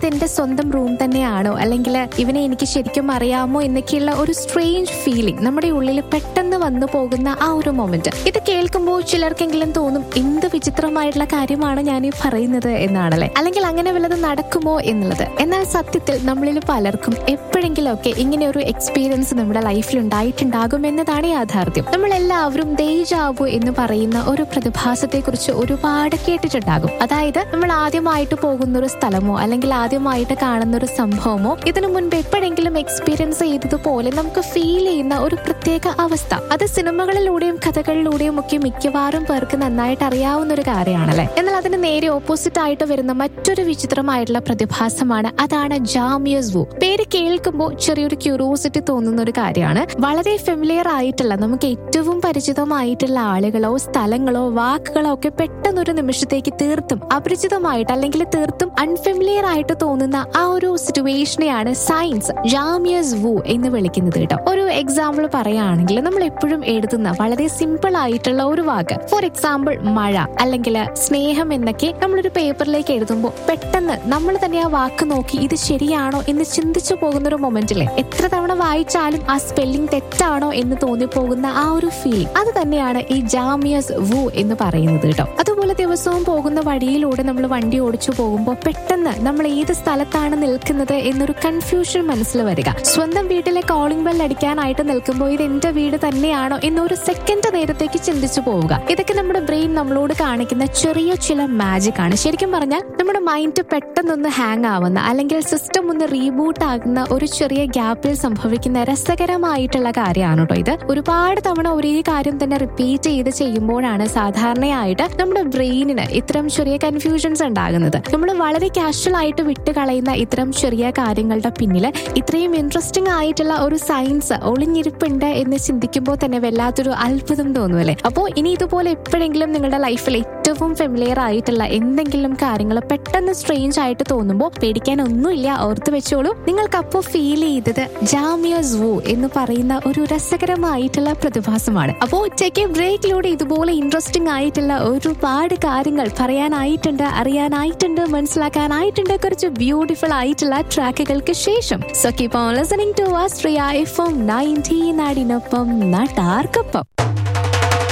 ഇതെന്റെ സ്വന്തം റൂം തന്നെയാണോ അല്ലെങ്കിൽ ഇവനെ എനിക്ക് ശരിക്കും അറിയാമോ എന്നൊക്കെയുള്ള ഒരു സ്ട്രേഞ്ച് ഫീലിംഗ് നമ്മുടെ ഉള്ളിൽ പെട്ടെന്ന് വന്നു പോകുന്ന ആ ഒരു മൊമെന്റ് ഇത് കേൾക്കുമ്പോൾ ചിലർക്കെങ്കിലും തോന്നും എന്ത് വിചിത്രമായിട്ടുള്ള കാര്യമാണ് ഞാൻ ഈ പറയുന്നത് എന്നാണല്ലേ അല്ലെങ്കിൽ അങ്ങനെ വല്ലതും നടക്കുമോ എന്നുള്ളത് എന്നാൽ സത്യത്തിൽ നമ്മളിൽ പലർക്കും എപ്പോഴെങ്കിലുമൊക്കെ ഇങ്ങനെ ഒരു എക്സ്പീരിയൻസ് നമ്മുടെ ലൈഫിൽ ഉണ്ടായിട്ടുണ്ടാകും എന്നതാണ് യാഥാർത്ഥ്യം നമ്മൾ എല്ലാവരും ദേജാവു എന്ന് പറയുന്ന ഒരു പ്രതിഭാസത്തെ കുറിച്ച് ഒരുപാട് കേട്ടിട്ടുണ്ടാകും അതായത് നമ്മൾ ആദ്യമായിട്ട് പോകുന്ന ഒരു സ്ഥലമോ അല്ലെങ്കിൽ ആദ്യമായിട്ട് കാണുന്ന ഒരു സംഭവമോ ഇതിനു മുൻപ് എപ്പോഴെങ്കിലും എക്സ്പീരിയൻസ് ചെയ്തതുപോലെ നമുക്ക് ഫീൽ ചെയ്യുന്ന ഒരു പ്രത്യേക അവസ്ഥ അത് സിനിമകളിലൂടെയും കഥകളിലൂടെയും ഒക്കെ മിക്കവാറും പേർക്ക് നന്നായിട്ട് അറിയാവുന്ന ഒരു കാര്യമാണല്ലേ എന്നാൽ അതിന് നേരെ ഓപ്പോസിറ്റ് ആയിട്ട് വരുന്ന മറ്റൊരു വിചിത്രമായിട്ടുള്ള പ്രതിഭാസമാണ് അതാണ് ജാമിയസ് വു പേര് കേൾക്കുമ്പോൾ ചെറിയൊരു ക്യൂരിയോസിറ്റി തോന്നുന്ന ഒരു കാര്യമാണ് വളരെ ഫെമിലിയർ ആയിട്ടുള്ള നമുക്ക് ഏറ്റവും പരിചിതമായിട്ടുള്ള ആളുകളോ സ്ഥലങ്ങളോ വാക്കുകളോ ഒക്കെ പെട്ടെന്നൊരു നിമിഷത്തേക്ക് തീർത്തും അപരിചിതമായിട്ട് അല്ലെങ്കിൽ തീർത്തും അൺഫെമിലിയർ ആയിട്ട് തോന്നുന്ന ആ ഒരു സിറ്റുവേഷനെയാണ് സയൻസ് ജാമിയസ് വു എന്ന് വിളിക്കുന്നത് കേട്ടോ ഒരു എക്സാമ്പിൾ പറയുകയാണെങ്കിൽ നമ്മൾ എപ്പോഴും എഴുതുന്ന വളരെ സിമ്പിൾ ആയിട്ടുള്ള ഒരു വാക്ക് ഫോർ എക്സാമ്പിൾ മഴ അല്ലെങ്കിൽ സ്നേഹം എന്നൊക്കെ നമ്മളൊരു പേപ്പറിലേക്ക് എഴുതുമ്പോൾ പെട്ടെന്ന് നമ്മൾ തന്നെ ആ വാക്ക് നോക്കി ഇത് ശരിയാണോ എന്ന് ചിന്തിച്ചു പോകുന്ന ഒരു മൊമെന്റിലെ എത്ര തവണ വായിച്ചാലും ആ സ്പെല്ലിംഗ് തെറ്റാണോ എന്ന് തോന്നിപ്പോകുന്ന ആ ഒരു ഫീലിംഗ് അത് തന്നെയാണ് ഈ ജാമിയസ് വു എന്ന് പറയുന്നത് കേട്ടോ അതുപോലെ ദിവസവും പോകുന്ന വഴിയിലൂടെ നമ്മൾ വണ്ടി ഓടിച്ചു പോകുമ്പോൾ പെട്ടെന്ന് നമ്മൾ ഏത് സ്ഥലത്താണ് നിൽക്കുന്നത് എന്നൊരു കൺഫ്യൂഷൻ മനസ്സിൽ വരിക സ്വന്തം വീട്ടിലെ കോളിംഗ് ബെൽ അടിക്കാനായിട്ട് നിൽക്കുമ്പോൾ ഇത് എന്റെ വീട് തന്നെയാണോ എന്നൊരു സെക്കൻഡ് നേരത്തേക്ക് ചിന്തിച്ചു പോവുക ഇതൊക്കെ നമ്മുടെ ബ്രെയിൻ നമ്മളോട് കാണിക്കുന്ന ചെറിയ ചില മാജിക് ആണ് ശരിക്കും പറഞ്ഞാൽ നമ്മുടെ മൈൻഡ് പെട്ടെന്നൊന്ന് ഹാങ് ആവുന്ന അല്ലെങ്കിൽ സിസ്റ്റം ഒന്ന് റീബൂട്ട് ആകുന്ന ഒരു ചെറിയ ഗ്യാപ്പിൽ സംഭവിക്കുന്ന രസകരമായിട്ടുള്ള കാര്യമാണ് കേട്ടോ ഇത് ഒരുപാട് തവണ ഒരേ കാര്യം തന്നെ റിപ്പീറ്റ് ചെയ്ത് ചെയ്യുമ്പോഴാണ് സാധാരണയായിട്ട് നമ്മുടെ ബ്രെയിനിന് ഇത്തരം ചെറിയ കൺഫ്യൂഷൻസ് ഉണ്ടാകുന്നത് നമ്മൾ വളരെ കാഷ്വൽ ആയിട്ട് വിട്ടുകളയുന്ന ഇത്തരം ചെറിയ കാര്യങ്ങളുടെ പിന്നിൽ ഇത്രയും ഇൻട്രസ്റ്റിംഗ് ആയിട്ടുള്ള ഒരു സയൻസ് ഒളിഞ്ഞിരിപ്പുണ്ട് എന്ന് ചിന്തിക്കുമ്പോൾ തന്നെ വല്ലാത്തൊരു അത്ഭുതം തോന്നുമല്ലേ അപ്പോൾ ഇനി ഇതുപോലെ എപ്പോഴെങ്കിലും നിങ്ങളുടെ ലൈഫിൽ ഏറ്റവും ഫെമിലിയർ ആയിട്ടുള്ള എന്തെങ്കിലും കാര്യങ്ങൾ പെട്ടെന്ന് സ്ട്രേഞ്ച് ആയിട്ട് തോന്നുമ്പോൾ പേടിക്കാൻ ഒന്നുമില്ല ഓർത്ത് വെച്ചോളൂ നിങ്ങൾക്ക് അപ്പോൾ ഫീൽ ചെയ്തത് ജാമിയസ് വൂ എന്ന് പറയുന്ന ഒരു രസകരമായിട്ടുള്ള പ്രതിഭാസമാണ് അപ്പോൾ ചെക്ക് ബ്രേക്കിലൂടെ ഇതുപോലെ ഇൻട്രസ്റ്റിംഗ് ആയിട്ടുള്ള ഒരുപാട് കാര്യങ്ങൾ പറയാനായിട്ടുണ്ട് അറിയാനായിട്ടുണ്ട് മനസ്സിലാക്കാനായിട്ടുണ്ട് കുറച്ച് ബ്യൂട്ടിഫുൾ ആയിട്ടുള്ള ട്രാക്കുകൾക്ക് ശേഷം so keep on listening to Astria F M nineteen നാടിനൊപ്പം നാട്ടാർക്കൊപ്പം